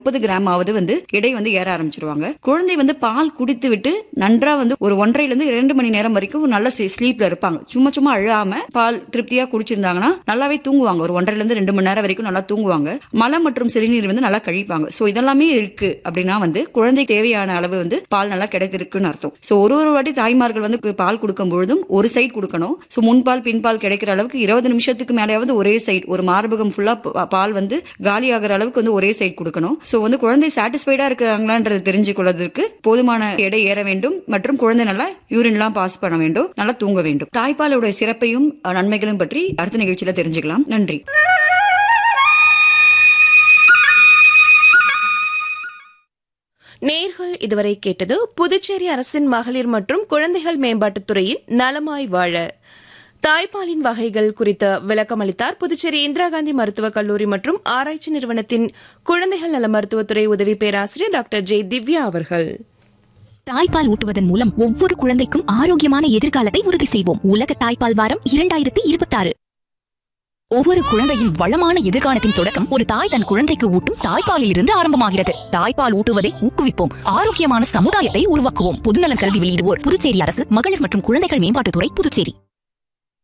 முப்பது கிராம் ஆவது வந்து எடை வந்து ஏற ஆரம்பிச்சிருவாங்க குழந்தை வந்து பால் குடித்து விட்டு நன்றா வந்து ஒரு ஒன்றரைல இருந்து இரண்டு மணி நேரம் வரைக்கும் நல்ல ஸ்லீப்ல இருப்பாங்க சும்மா சும்மா அழாம பால் திருப்தியா குடிச்சிருந்தாங்கன்னா நல்லாவே தூங்குவாங்க ஒரு ஒன்றரைல இருந்து ரெண்டு மணி நேரம் வரைக்கும் நல்லா தூங்குவாங்க மலம் மற்றும் சிறுநீர் வந்து நல்லா கழிப்பாங்க சோ இதெல்லாமே இருக்கு அப்படின்னா வந்து குழந்தை தேவையான அளவு வந்து பால் நல்லா கிடைத்திருக்குன்னு அர்த்தம் சோ ஒரு ஒரு வாட்டி தாய்மார்கள் வந்து பால் கொடுக்கும் பொழுதும் ஒரு சைடு கொடுக்கணும் சோ முன்பால் பின்பால் கிடைக்கிற அளவுக்கு இருபது நிமிஷத்துக்கு மேலேயாவது ஒரே சைடு ஒரு மார்பகம் ஃபுல்லா பால் வந்து காலி ஆகிற அளவுக்கு வந்து ஒரே சைடு கொடுக்கணும் சோ வந்து குழந்தை சாட்டிஸ்ஃபைடா இருக்காங்களான்றது தெரிஞ்சு கொள்வதற்கு போதுமான எடை ஏற வேண்டும் மற்றும் குழந்தை நல்லா யூரின்லாம் பாஸ் பண்ண வேண்டும் நல்லா தூங்க வேண்டும் தாய்ப்பாலோட சிறப்பையும் அஹ், நன்மைகளும் பற்றி அடுத்த நிகழ்ச்சியில தெரிஞ்சுக்கலாம் நன்றி நேர்கள் இதுவரை கேட்டது புதுச்சேரி அரசின் மகளிர் மற்றும் குழந்தைகள் மேம்பாட்டுத் துறையின் நலமாய் வாழ தாய்ப்பாலின் வகைகள் குறித்த விளக்கமளித்தார் புதுச்சேரி இந்திரா காந்தி மருத்துவக் கல்லூரி மற்றும் ஆராய்ச்சி நிறுவனத்தின் குழந்தைகள் நல மருத்துவத்துறை உதவி பேராசிரியர் டாக்டர் ஜெய் திவ்யா அவர்கள் தாய்ப்பால் ஊட்டுவதன் மூலம் ஒவ்வொரு குழந்தைக்கும் ஆரோக்கியமான எதிர்காலத்தை உறுதி செய்வோம் உலக தாய்ப்பால் வாரம் இரண்டாயிரத்தி இருபத்தாறு ஒவ்வொரு குழந்தையின் வளமான எதிர்காலத்தின் தொடக்கம் ஒரு தாய் தன் குழந்தைக்கு ஊட்டும் தாய்ப்பாலில் இருந்து ஆரம்பமாகிறது தாய்ப்பால் ஊட்டுவதை ஊக்குவிப்போம் ஆரோக்கியமான சமுதாயத்தை உருவாக்குவோம் பொதுநலன் கருதி வெளியிடுவோர் புதுச்சேரி அரசு மகளிர் மற்றும் குழந்தைகள் மேம்பாட்டுத்துறை புதுச்சேரி